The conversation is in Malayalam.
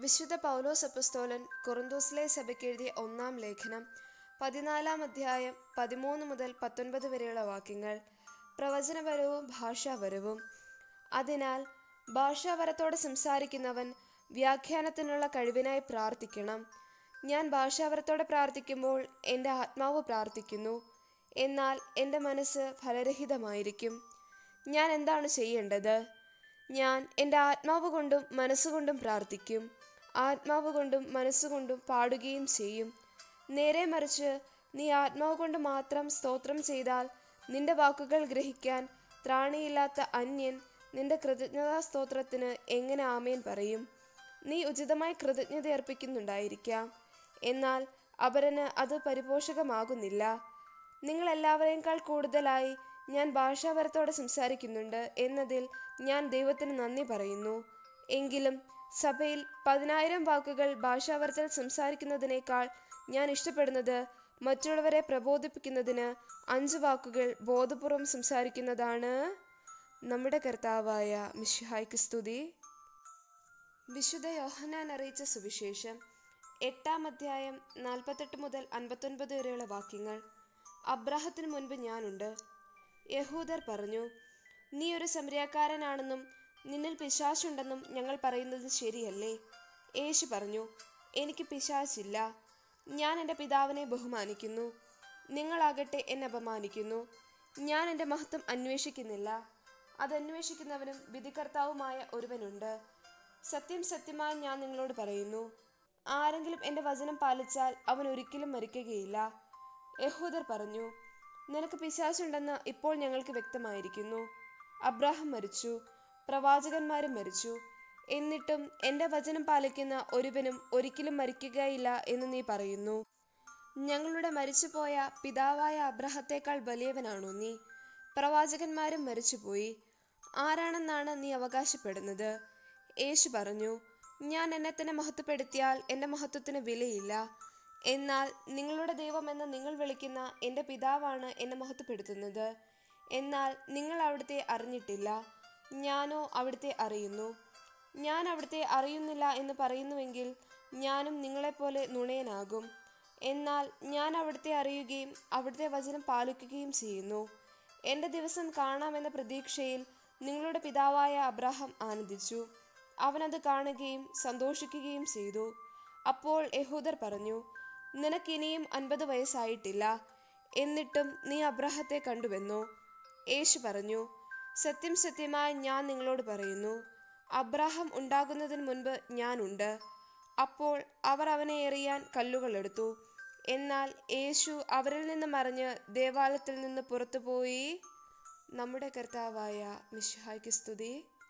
വിശുദ്ധ പൗലോസ് അപ്പസ്തോലൻ കൊറിന്തോസിലെ സഭയ്ക്ക് എഴുതിയ ഒന്നാം ലേഖനം പതിനാലാം അധ്യായം പതിമൂന്ന് മുതൽ പത്തൊൻപത് വരെയുള്ള വാക്യങ്ങൾ പ്രവചനപരവും ഭാഷാപരവും അതിനാൽ ഭാഷാവരത്തോടെ സംസാരിക്കുന്നവൻ വ്യാഖ്യാനത്തിനുള്ള കഴിവിനായി പ്രാർത്ഥിക്കണം ഞാൻ ഭാഷാവരത്തോടെ പ്രാർത്ഥിക്കുമ്പോൾ എൻ്റെ ആത്മാവ് പ്രാർത്ഥിക്കുന്നു എന്നാൽ എൻ്റെ മനസ്സ് ഫലരഹിതമായിരിക്കും ഞാൻ എന്താണ് ചെയ്യേണ്ടത് ഞാൻ എൻ്റെ ആത്മാവ് കൊണ്ടും മനസ്സുകൊണ്ടും പ്രാർത്ഥിക്കും ആത്മാവ് കൊണ്ടും മനസ്സുകൊണ്ടും പാടുകയും ചെയ്യും നേരെ മറിച്ച് നീ ആത്മാവ് കൊണ്ട് മാത്രം സ്തോത്രം ചെയ്താൽ നിന്റെ വാക്കുകൾ ഗ്രഹിക്കാൻ ത്രാണിയില്ലാത്ത അന്യൻ നിന്റെ കൃതജ്ഞതാ സ്തോത്രത്തിന് എങ്ങനെ ആമേൻ പറയും നീ ഉചിതമായി കൃതജ്ഞത അർപ്പിക്കുന്നുണ്ടായിരിക്കാം എന്നാൽ അപരന് അത് പരിപോഷകമാകുന്നില്ല നിങ്ങൾ എല്ലാവരേക്കാൾ കൂടുതലായി ഞാൻ ഭാഷാപരത്തോടെ സംസാരിക്കുന്നുണ്ട് എന്നതിൽ ഞാൻ ദൈവത്തിന് നന്ദി പറയുന്നു എങ്കിലും സഭയിൽ പതിനായിരം വാക്കുകൾ ഭാഷാവരത്തിൽ സംസാരിക്കുന്നതിനേക്കാൾ ഞാൻ ഇഷ്ടപ്പെടുന്നത് മറ്റുള്ളവരെ പ്രബോധിപ്പിക്കുന്നതിന് അഞ്ച് വാക്കുകൾ ബോധപൂർവം സംസാരിക്കുന്നതാണ് നമ്മുടെ കർത്താവായ മിഷിഹായ്ക്ക് സ്തുതി വിശുദ്ധ യോഹന്നാൻ അറിയിച്ച സുവിശേഷം എട്ടാം അധ്യായം നാൽപ്പത്തെട്ട് മുതൽ അൻപത്തൊൻപത് വരെയുള്ള വാക്യങ്ങൾ അബ്രാഹത്തിന് മുൻപ് ഞാനുണ്ട് യഹൂദർ പറഞ്ഞു നീ ഒരു സമരിയാക്കാരനാണെന്നും നിന്നിൽ പിശാശുണ്ടെന്നും ഞങ്ങൾ പറയുന്നത് ശരിയല്ലേ യേശു പറഞ്ഞു എനിക്ക് പിശാച്ചില്ല ഞാൻ എൻ്റെ പിതാവിനെ ബഹുമാനിക്കുന്നു നിങ്ങളാകട്ടെ എന്നെ അപമാനിക്കുന്നു ഞാൻ എൻ്റെ മഹത്വം അന്വേഷിക്കുന്നില്ല അതന്വേഷിക്കുന്നവനും വിധികർത്താവുമായ ഒരുവനുണ്ട് സത്യം സത്യമായി ഞാൻ നിങ്ങളോട് പറയുന്നു ആരെങ്കിലും എൻ്റെ വചനം പാലിച്ചാൽ അവൻ ഒരിക്കലും മരിക്കുകയില്ല യഹൂദർ പറഞ്ഞു നിനക്ക് പിശാചുണ്ടെന്ന് ഇപ്പോൾ ഞങ്ങൾക്ക് വ്യക്തമായിരിക്കുന്നു അബ്രാഹം മരിച്ചു പ്രവാചകന്മാരും മരിച്ചു എന്നിട്ടും എൻ്റെ വചനം പാലിക്കുന്ന ഒരുവനും ഒരിക്കലും മരിക്കുകയില്ല എന്ന് നീ പറയുന്നു ഞങ്ങളുടെ മരിച്ചുപോയ പിതാവായ അബ്രഹത്തേക്കാൾ വലിയവനാണോ നീ പ്രവാചകന്മാരും മരിച്ചുപോയി ആരാണെന്നാണ് നീ അവകാശപ്പെടുന്നത് യേശു പറഞ്ഞു ഞാൻ എന്നെ തന്നെ മഹത്വപ്പെടുത്തിയാൽ എൻ്റെ മഹത്വത്തിന് വിലയില്ല എന്നാൽ നിങ്ങളുടെ ദൈവമെന്ന് നിങ്ങൾ വിളിക്കുന്ന എൻ്റെ പിതാവാണ് എന്നെ മഹത്വപ്പെടുത്തുന്നത് എന്നാൽ നിങ്ങൾ അവിടുത്തെ അറിഞ്ഞിട്ടില്ല ഞാനോ അവിടുത്തെ അറിയുന്നു ഞാൻ അവിടുത്തെ അറിയുന്നില്ല എന്ന് പറയുന്നുവെങ്കിൽ ഞാനും നിങ്ങളെപ്പോലെ നുണയനാകും എന്നാൽ ഞാൻ അവിടുത്തെ അറിയുകയും അവിടുത്തെ വചനം പാലിക്കുകയും ചെയ്യുന്നു എൻ്റെ ദിവസം കാണാമെന്ന പ്രതീക്ഷയിൽ നിങ്ങളുടെ പിതാവായ അബ്രാഹം ആനന്ദിച്ചു അവനത് കാണുകയും സന്തോഷിക്കുകയും ചെയ്തു അപ്പോൾ യഹൂദർ പറഞ്ഞു നിനക്കിനിയും അൻപത് വയസ്സായിട്ടില്ല എന്നിട്ടും നീ അബ്രാഹത്തെ കണ്ടുവെന്നോ യേശു പറഞ്ഞു സത്യം സത്യമായി ഞാൻ നിങ്ങളോട് പറയുന്നു അബ്രാഹം ഉണ്ടാകുന്നതിന് മുൻപ് ഞാനുണ്ട് അപ്പോൾ അവർ അവനെ എറിയാൻ കല്ലുകൾ എടുത്തു എന്നാൽ യേശു അവരിൽ നിന്ന് മറിഞ്ഞ് ദേവാലയത്തിൽ നിന്ന് പുറത്തുപോയി നമ്മുടെ കർത്താവായ മിശിഹായ്ക്ക് സ്തുതി